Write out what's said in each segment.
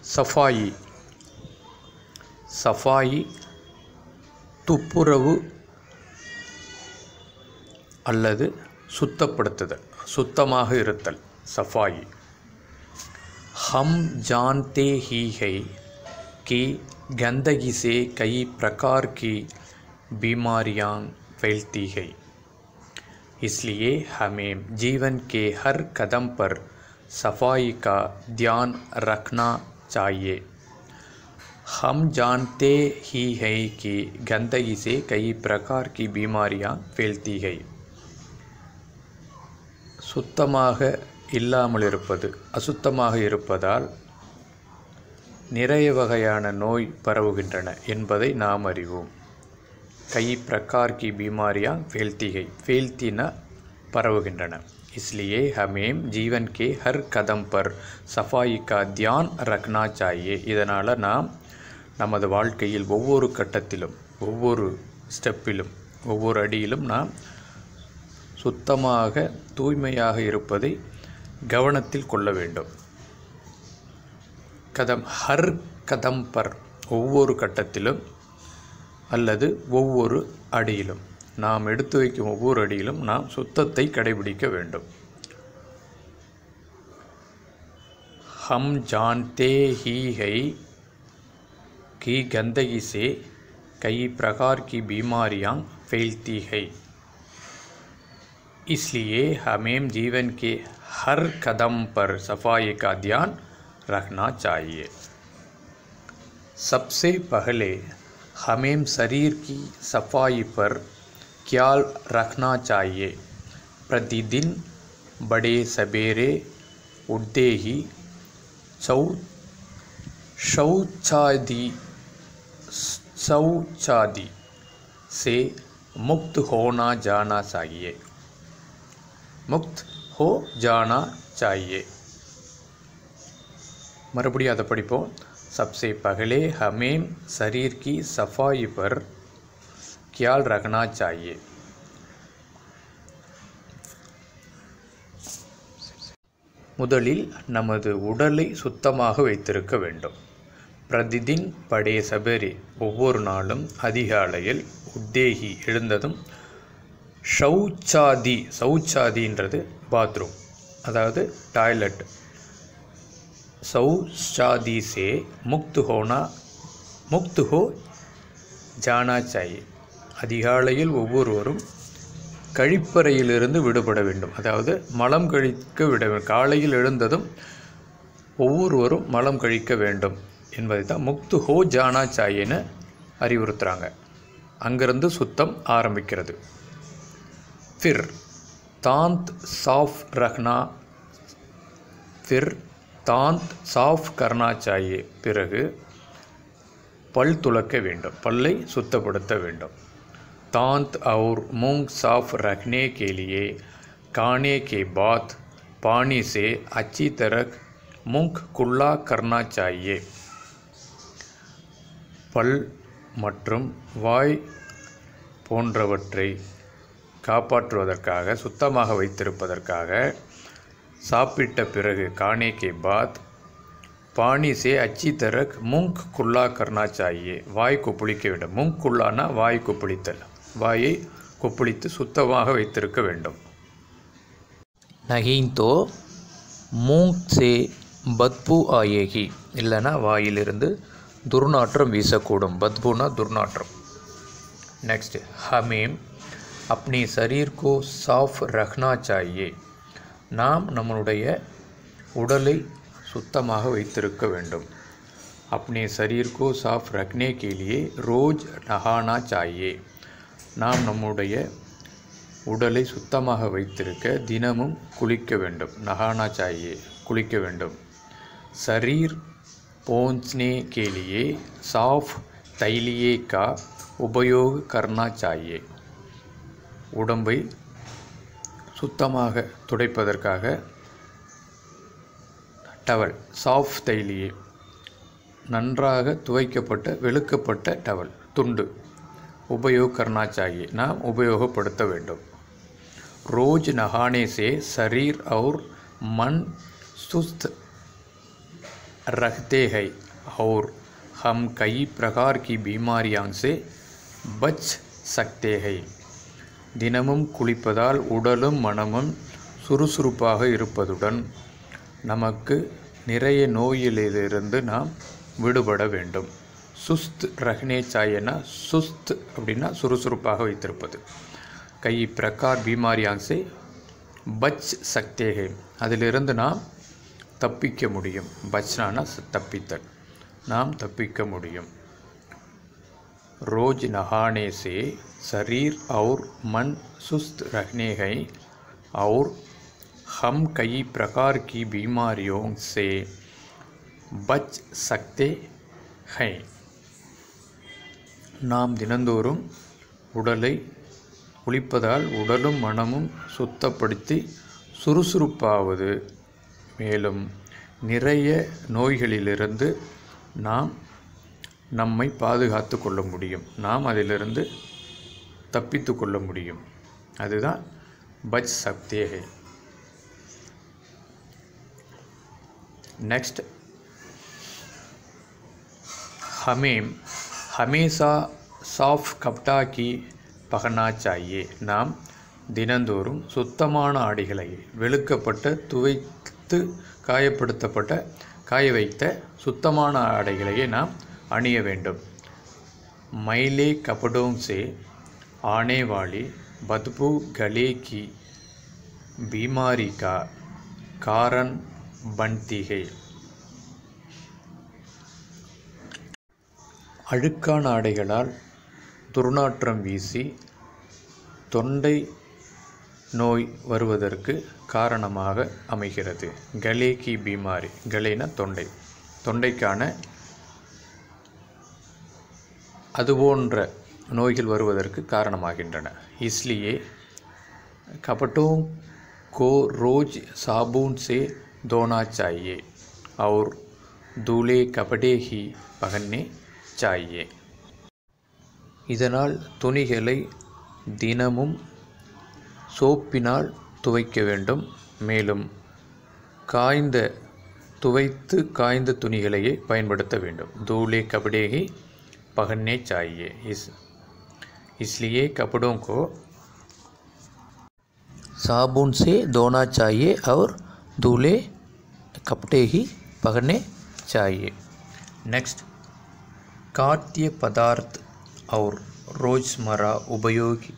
சஃபாயி சஃபாயி துப்புரவு அல்லது சுத்தப்படுத்துதல் சுத்தமாக இருத்தல் சஃபாயி ஹம் जानते ही है कि गंदगी से कई प्रकार की बीमारियां फैलती है इसलिए हमें जीवन के हर कदम पर सफाई का ध्यान रखना चाहिए हम जानते ही हैं कि गंदगी से कई प्रकार की बीमारियां फैलती है சுத்தமாக இல்லாமல் இருப்பது அசுத்தமாக இருப்பதால் நிறைய வகையான நோய் பரவுகின்றன என்பதை நாம் அறிவோம் கை பிரकार की बीमारियां फैलती है फैलतीना பரவுகின்றன इसलिए हमें जीवन के हर कदम पर सफाई का ध्यान रखना चाहिए இதனால் நாம் நமது வாழ்க்கையில் ஒவ்வொரு கட்டத்திலும் ஒவ்வொரு ஸ்டெப்பிலும் ஒவ்வொரு அடியிலும் நாம் சுத்தமாக தூய்மையாக இருப்பதை கவனத்தில் கொள்ள வேண்டும் கதம் ஹர் கதம் பர் ஒவ்வொரு கட்டத்திலும் அல்லது ஒவ்வொரு அடியிலும் நாம் எடுத்து வைக்கும் ஒவ்வொரு அடியிலும் நாம் சுத்தத்தை கடைபிடிக்க வேண்டும் हम जानते ही है कि गंदगी से कई प्रकार की बीमारियां फैलती है इसलिए हमें जीवन के हर कदम पर सफाई का ध्यान रखना चाहिए सबसे पहले हमें शरीर की सफाई पर ख्याल रखना चाहिए प्रतिदिन बड़े सवेरे उठते ही शौ शौचादि शौचादि से मुक्त होना जाना चाहिए मुक्त हो जाना चाहिए मறுபடியும் அதை படிப்போம் सबसे पहले हमें शरीर की सफाई पर ख्याल रखना चाहिए முதலில் நமது உடலை சுத்தமாக வைத்திருக்க வேண்டும் பிரதிதின் படே சபரி ஒவ்வொரு நாளும் அதிகாலையில் உத்தேகி எழுந்ததும் ஷௌச்சாதி சௌச்சாதின்றது பாத்ரூம் அதாவது டாய்லெட் शौचादि से मुक्त होना मुक्त हो जाना चाहिए அதிகாலையில் ஒவ்வொருவரும் கழிப்பறையிலிருந்து விடுபட வேண்டும் அதாவது மலம் கழிக்க விட வேண்டும் காலையில் எழுந்ததும் ஒவ்வொருவரும் மலம் கழிக்க வேண்டும் என்பதை தான் முக்து ஹோ ஜானா சாயின்னு அறிவுறுத்துகிறாங்க அங்கிருந்து சுத்தம் ஆரம்பிக்கிறது ஃபிர் தாந்த் சாஃப் ரஹ்னா ஃபிர் தாந்த் சாஃப் கர்னா சாயே பிறகு பல் துலக்க வேண்டும் பல்லை சுத்தப்படுத்த வேண்டும் दांत और मूंग साफ रखने के लिए खाने के बाद पानी से अच्छी तरह मुंह कुल्ला करना चाहिए பல் மற்றும் வாய் போன்றவற்றை காப்பாற்றுவதற்காக சுத்தமாக வைத்திருப்பதற்காக சாப்பிட்ட பிறகு கானே கே பாத் பானி சே அச்சி தரக் முங் குல்லா கர்னா சாயே வாய் கொப்பளிக்க வேண்டும் முங் குல்லானா வாய் கொப்பளித்தல் வாயை கொப்பளித்து சுத்தமாக வைத்திருக்க வேண்டும் नहीं तो மூங் சே பத்பு ஆயேகி இல்லைன்னா வாயிலிருந்து துர்நாற்றம் வீசக்கூடும் பத்புனா துர்நாற்றம் नेक्स्ट हमें अपने शरीर को साफ रखना चाहिए நாம் நம்மளுடைய உடலை சுத்தமாக வைத்திருக்க வேண்டும் अपने शरीर को साफ रखने के लिए रोज नहाना चाहिए நாம் நம்முடைய உடலை சுத்தமாக வைத்திருக்க தினமும் குளிக்க வேண்டும் நகானா चाहिए குளிக்க வேண்டும் शरीर पहुंचने के लिए साफ तैलिए का उपयोग करना चाहिए உடம்பை சுத்தமாக துடைப்பதற்காக டவல் சாஃப் தைலியே நன்றாக துவைக்கப்பட்ட வெளுக்கப்பட்ட டவல் துண்டு உபயோக் கர்னா चाहिए நாம் உபயோகப்படுத்த வேண்டும் रोज नहाने से शरीर और मन सुस्त रखते हैं और हम कई प्रकार की बीमारियों से बच सकते हैं தினமும் குளிப்பதால் உடலும் மனமும் சுறுசுறுப்பாக இருப்பதுடன் நமக்கு நிறைய நோயிலிருந்து நாம் விடுபட வேண்டும் சுஸ்த் ரஹ்னே சாயனா சுஸ்த் அப்படின்னா சுறுசுறுப்பாக வைத்திருப்பது கை பிரகார் பீமாரியான்சே பச் சக்தேகே அதிலிருந்து நாம் தப்பிக்க முடியும் பச்னானா தப்பித்தல் நாம் தப்பிக்க முடியும் रोज नहाने से शरीर और मन सुस्त रहने हैं और हम कई प्रकार की बीमारियों से बच सकते हैं நாம் தினந்தோறும் உடலை குளிப்பதால் உடலும் மனமும் சுத்தப்படுத்தி சுறுசுறுப்பாவது மேலும் நிறைய நோய்களிலிருந்து நாம் நம்மை பாதுகாத்து கொள்ள முடியும் நாம் அதிலிருந்து தப்பித்து கொள்ள முடியும் அதுதான் பச் சக்தேகை नेक्स्ट हमें हमेशा साफ कपड़ा की पहनना चाहिए நாம் தினந்தோறும் சுத்தமான ஆடைகளை வெளுக்கப்பட்ட துவைத்து காயப்படுத்தப்பட்ட காய வைத்த சுத்தமான ஆடைகளையே நாம் अणिय வேண்டும் मैले कपड़ों से आने वाली बदबू गले की बीमारी का कारण बनती है அழுக்கான ஆடைகளால் துர்நாற்றம் வீசி தொண்டை நோய் வருவதற்கு காரணமாக அமைகிறது கலே கி பீமாரி கலேனா தொண்டை தொண்டைக்கான அதுபோன்ற நோய்கள் வருவதற்கு காரணமாகின்றன इसलिए कपड़ों को रोज साबुन से धोना चाहिए और धुले कपड़े ही पहनने चाहिए இதனால் துணிகளை தினமும் சோப்பினால் துவைக்க வேண்டும் மேலும் காய்ந்த துவைத்து காய்ந்த துணிகளையே பயன்படுத்த வேண்டும் தூளே கபடேகி पहनने चाहिए इस इसलिए कपड़ों को साबुन से धोना चाहिए और धुले कपड़े ही पहनने चाहिए नेक्स्ट खाद्य पदार्थ और रोज़मर्रा उपयोगी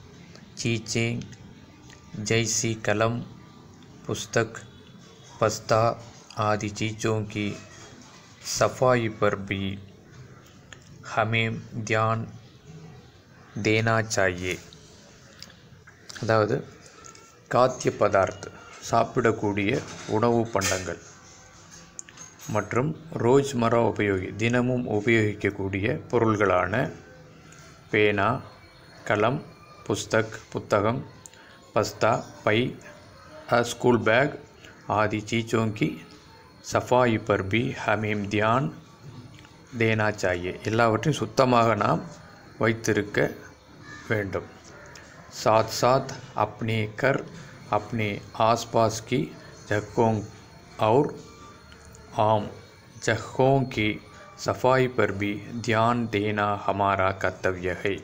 चीज़ें जैसी कलम पुस्तक पस्ता आदि चीज़ों की सफाई पर भी हमें ध्यान देना चाहिए அதாவது காத்திய பதார்த் சாப்பிடக்கூடிய உணவு பண்டங்கள் மற்றும் ரோஜ்மரா உபயோகி தினமும் உபயோகிக்கக்கூடிய பொருள்களான பேனா கலம் புஸ்தக் புத்தகம் பஸ்தா பை ஸ்கூல் பேக் आदि चीज़ों की सफाई पर भी हमें ध्यान தேனா சாயே எல்லாவற்றையும் சுத்தமாக நாம் வைத்திருக்க வேண்டும் साथ साथ अपने कर अपने आसपास की जगहों और आम जगहों की सफाई पर भी ध्यान देना हमारा कर्तव्य है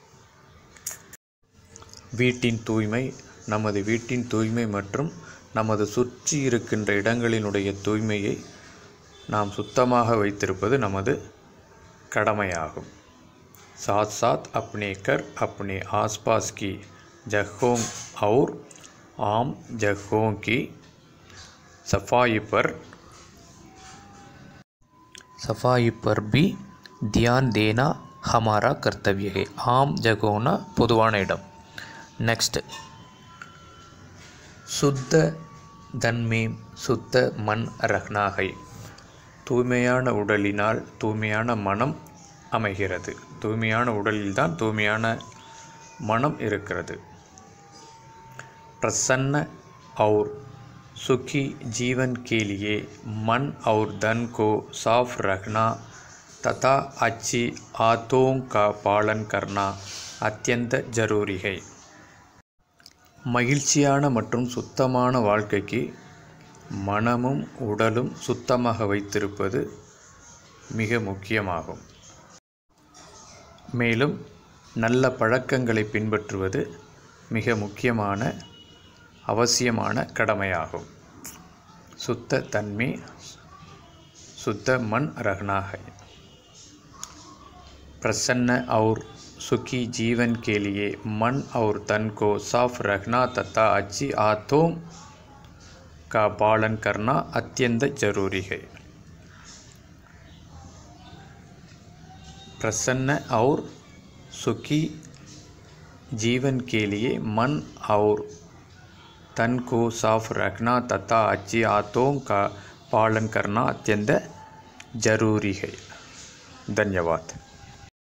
வீட்டின் தூய்மை நமது வீட்டின் தூய்மை மற்றும் நமது சுற்றி இருக்கின்ற இடங்களினுடைய தூய்மையை நாம் சுத்தமாக வைத்திருப்பது நமது கடமையாகும் साथ साथ अपने कर अपने आसपास की जगहों और आम जगहों की सफाई पर सफाई पर भी ध्यान देना हमारा कर्तव्य है आम जगहों பொதுவான இடம் नेक्स्ट शुद्ध धन में शुद्ध मन रखना है தூய்மையான உடலினால் தூய்மையான மனம் அமைகிறது தூய்மையான உடலில்தான் தூய்மையான மனம் இருக்கிறது प्रसन्न और सुखी जीवन के लिए मन और धन को साफ रखना तथा अच्छी आदतों का पालन करना अत्यंत जरूरी है மகிழ்ச்சியான மற்றும் சுத்தமான வாழ்க்கைக்கு மனமும் உடலும் சுத்தமாக வைத்திருப்பது மிக முக்கியமாகும் மேலும் நல்ல பழக்கங்களை பின்பற்றுவது மிக முக்கியமான அவசியமான கடமையாகும் சுத்த தன்மை शुद्ध मन रखना है प्रसन्न और सुखी जीवन के लिए मन और तन को साफ रखना तथा अच्छी आदतों का पालन करना अत्यंत जरूरी है प्रसन्न और सुखी जीवन के लिए मन और तन को साफ रखना तथा अच्छी आदतों का पालन करना अत्यंत जरूरी है धन्यवाद